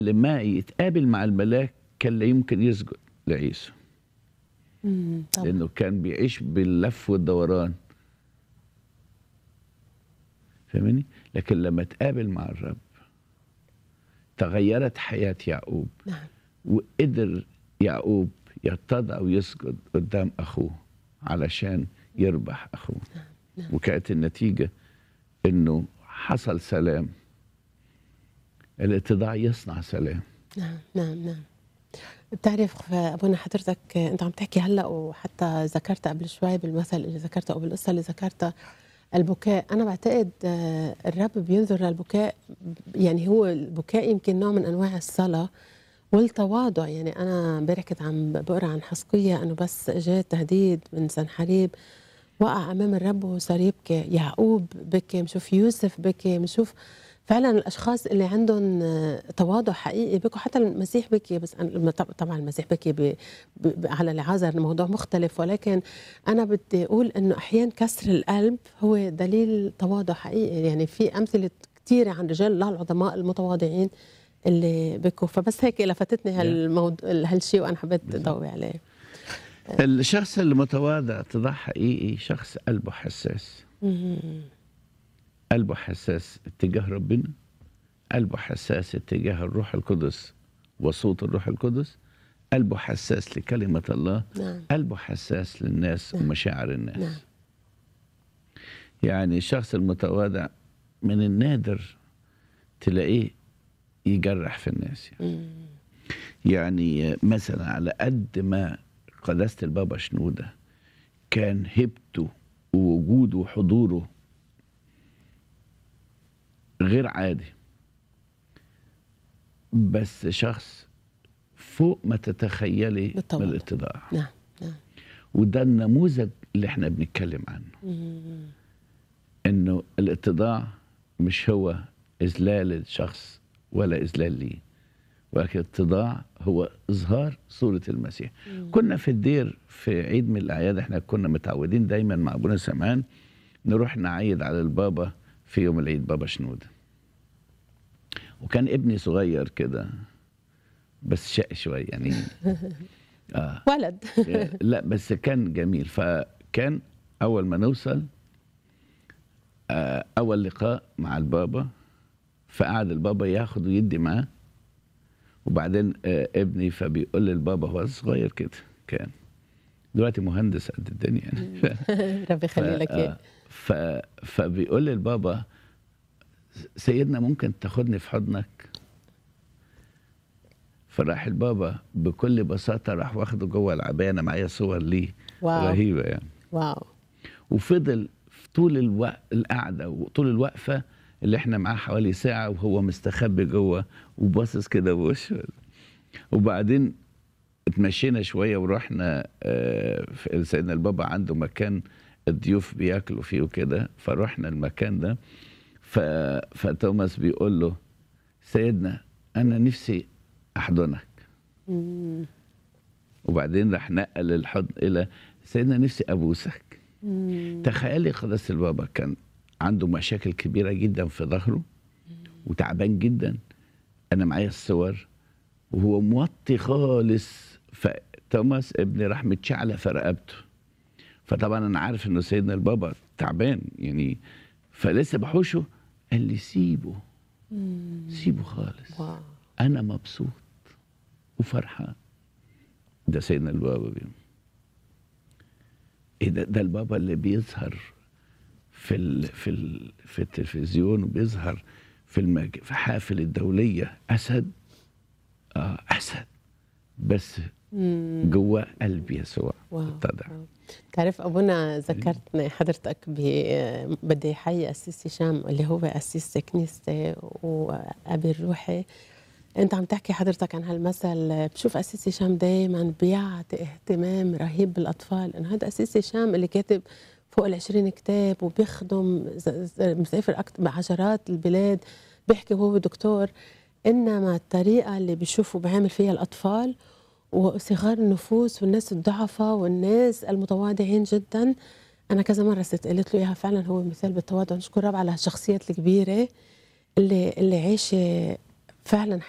لما يتقابل مع الملاك كان لا يمكن يسجد لعيسى إمم، طبعًا. لأنه كان بيعيش باللف والدوران فاهماني؟ لكن لما اتقابل مع الرب تغيرت حياة يعقوب نعم. وقدر يعقوب يتضع ويسجد قدام أخوه علشان يربح أخوه نعم. وكانت النتيجة إنه حصل سلام الاتضاع يصنع سلام نعم، نعم، نعم. بتعرف أبونا حضرتك أنت عم تحكي هلأ وحتى ذكرت قبل شوي بالمثل اللي ذكرته أو بالقصة اللي ذكرتها البكاء، أنا باعتقد الرب بينظر للبكاء يعني هو البكاء يمكن نوع من أنواع الصلاة والتواضع، يعني أنا امبارح كنت عم بقرا عن حسقية إنه بس إجاه تهديد من سنحريب وقع أمام الرب وصار يبكي، يعقوب بكي، بنشوف يوسف بكي، بنشوف فعلًا الأشخاص اللي عندهم تواضع حقيقي بكوا، حتى المسيح بكي بس أنا طبعًا المسيح بكي ب ب على العازر الموضوع مختلف، ولكن أنا بدي أقول إنه أحيانًا كسر القلب هو دليل تواضع حقيقي، يعني في أمثلة كتيرة عن رجال الله العظماء المتواضعين اللي بكوا، فبس هيك لفتتني هالموض هالشيء وأنا حبيت أضوي عليه. الشخص المتواضع اتضاع حقيقي شخص قلبه حساس. اهم. قلبه حساس اتجاه ربنا، قلبه حساس اتجاه الروح القدس وصوت الروح القدس، قلبه حساس لكلمة الله، نعم. قلبه حساس للناس نعم. ومشاعر الناس. نعم. يعني الشخص المتواضع من النادر تلاقيه يجرح في الناس يعني. إمم. يعني مثلا على قد ما قداسة البابا شنودة كان هيبته ووجوده وحضوره غير عادي بس شخص فوق ما تتخيلي من بالتواضع. الاتضاع نعم، نعم. وده النموذج اللي احنا بنتكلم عنه إمم. انه الاتضاع مش هو اذلال الشخص ولا اذلال ليه ولكن الاتضاع هو اظهار صوره المسيح إمم. كنا في الدير في عيد من الاعياد احنا كنا متعودين دايما مع ابونا سمعان نروح نعيد على البابا في يوم العيد بابا شنوده وكان ابني صغير كده بس شقي شويه يعني اه ولد. لا بس كان جميل فكان اول ما نوصل آه، اول لقاء مع البابا فقعد البابا ياخد ويدي معاه وبعدين آه، ابني فبيقول للبابا هو صغير كده كان دلوقتي مهندس قد الدنيا يعني ربي يخلي لك إياه. ف... فبيقول للبابا سيدنا ممكن تاخدني في حضنك فراح البابا بكل بساطة راح واخده جوه العباية أنا معايا صور ليه واو. رهيبة يعني واو. وفضل في طول الوقت القعدة وطول الوقفة اللي احنا معاه حوالي ساعة وهو مستخبي جوه وباصص كده بوشه وبعدين اتمشينا شوية ورحنا آه، في- سيدنا البابا عنده مكان الضيوف بياكلوا فيه وكده فروحنا المكان ده ف... فتوماس بيقول له سيدنا أنا نفسي أحضنك إمم. وبعدين راح نقل الحضن إلى سيدنا نفسي أبوسك إمم. تخيلي قداسة البابا كان عنده مشاكل كبيرة جدا في ظهره وتعبان جدا أنا معايا الصور وهو موطي خالص فتوماس ابني راح متشعلق في رقبته فطبعا أنا عارف إنه سيدنا البابا تعبان يعني فلسه بحوشه قال لي سيبه إمم. سيبه خالص واو. أنا مبسوط وفرحان ده سيدنا البابا بيقول ايه ده ده البابا اللي بيظهر في ال في ال في التلفزيون وبيظهر في المج... في حافل الدوليه اسد اه اسد بس إمم. جوه قلب يسوع واو. اتضع واو. تعرف أبونا ذكرتني حضرتك ب- بدي أحيي أسيس هشام اللي هو أسيس كنيستي وأبي الروحي أنت عم تحكي حضرتك عن هالمثل بشوف أسيس هشام دايما بيعطي اهتمام رهيب بالأطفال إنه هذا أسيس هشام اللي كاتب فوق العشرين كتاب وبيخدم ز- ز- مسافر أكتر بعشرات البلاد بيحكي وهو دكتور إنما الطريقة اللي بيشوفوا بيعمل فيها الأطفال وصغار النفوس والناس الضعفاء والناس المتواضعين جدا انا كذا مره ست قلت له اياها فعلا هو مثال بالتواضع نشكر رب على هالشخصيات الكبيره اللي اللي عايشه فعلا